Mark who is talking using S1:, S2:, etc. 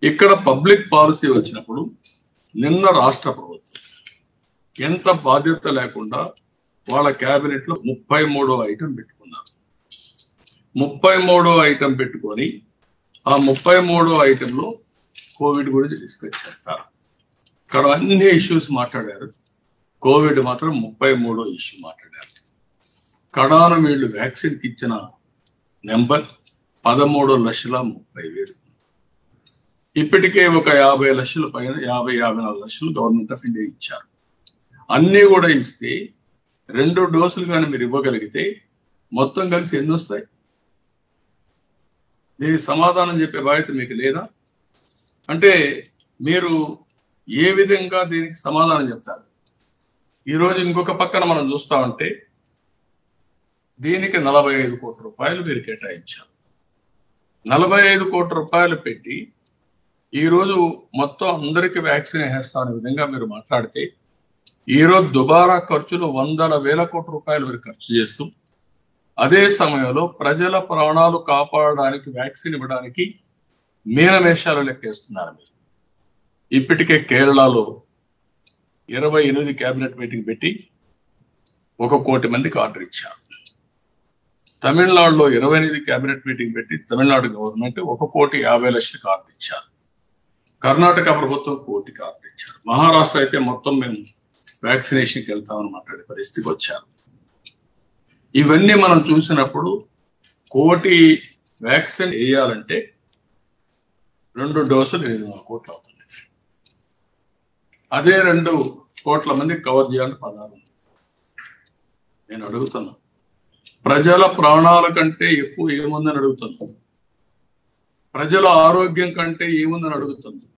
S1: ఇక్కడ public policy వచ్చినప్పుడు నిన్న రాష్ట్ర ప్రభుత్వం ఎంత బాధ్యత లేకుండా వాళ్ళ కేబినెట్ లో ముప్పై మూడో ఐటెం పెట్టుకున్నారు ముప్పై మూడో ఐటెం పెట్టుకొని ఆ ముప్పై మూడో ఐటెంలో కోవిడ్ గురించి డిస్కస్ చేస్తారు ఇక్కడ అన్ని ఇష్యూస్ మాట్లాడారు కోవిడ్ మాత్రం ముప్పై మూడో ఇష్యూ మాట్లాడారు కడాన వీళ్ళు వ్యాక్సిన్ కి ఇచ్చిన నెంబర్ పదమూడు లక్షల ముప్పై వేలు ఇప్పటికే ఒక యాభై లక్షల పైన యాభై యాభై నాలుగు లక్షలు గవర్నమెంట్ ఆఫ్ ఇండియా ఇచ్చారు అన్ని కూడా ఇస్తే రెండు డోసులు కానీ మీరు ఇవ్వగలిగితే మొత్తం కలిసి ఎన్ని వస్తాయి దీనికి సమాధానం చెప్పే బాధ్యత మీకు లేదా అంటే మీరు ఏ విధంగా దీనికి సమాధానం చెప్తారు ఈరోజు ఇంకొక పక్కన మనం చూస్తా ఉంటే దీనికి నలభై ఐదు కోట్ల రూపాయలు మీరు కేటాయించారు నలభై ఐదు కోట్ల రూపాయలు పెట్టి ఈరోజు మొత్తం అందరికి వ్యాక్సిన్ వేస్తామనే విధంగా మీరు మాట్లాడితే ఈరోజు దుబారా ఖర్చులు వందల వేల కోట్ల రూపాయలు మీరు ఖర్చు చేస్తూ అదే సమయంలో ప్రజల ప్రాణాలు కాపాడడానికి వ్యాక్సిన్ ఇవ్వడానికి మీనమేషాలు లెక్కేస్తున్నారు మీరు ఇప్పటికే కేరళలో ఇరవై ఎనిమిది కేబినెట్ మీటింగ్ పెట్టి ఒక కోటి మందికి ఆర్డర్ ఇచ్చారు తమిళనాడులో ఇరవై ఎనిమిది కేబినెట్ మీటింగ్ పెట్టి తమిళనాడు గవర్నమెంట్ ఒక కోటి యాభై లక్షలకు ఆర్డర్ ఇచ్చారు కర్ణాటక ప్రభుత్వం కోటికి ఆర్డర్ ఇచ్చారు మహారాష్ట్ర అయితే మొత్తం మేము వ్యాక్సినేషన్కి వెళ్తామని మాట్లాడే పరిస్థితికి వచ్చారు ఇవన్నీ మనం చూసినప్పుడు కోటి వ్యాక్సిన్ వేయాలంటే రెండు డోసులు ఎనిమిది వందల కోట్లు అవుతుంది అదే రెండు కోట్ల మంది కవర్ చేయాలని పదాలు నేను అడుగుతున్నా ప్రజల ప్రాణాల కంటే ఎక్కువ ఏముందని అడుగుతున్నా ప్రజల ఆరోగ్యం కంటే ఏముందని అడుగుతుంది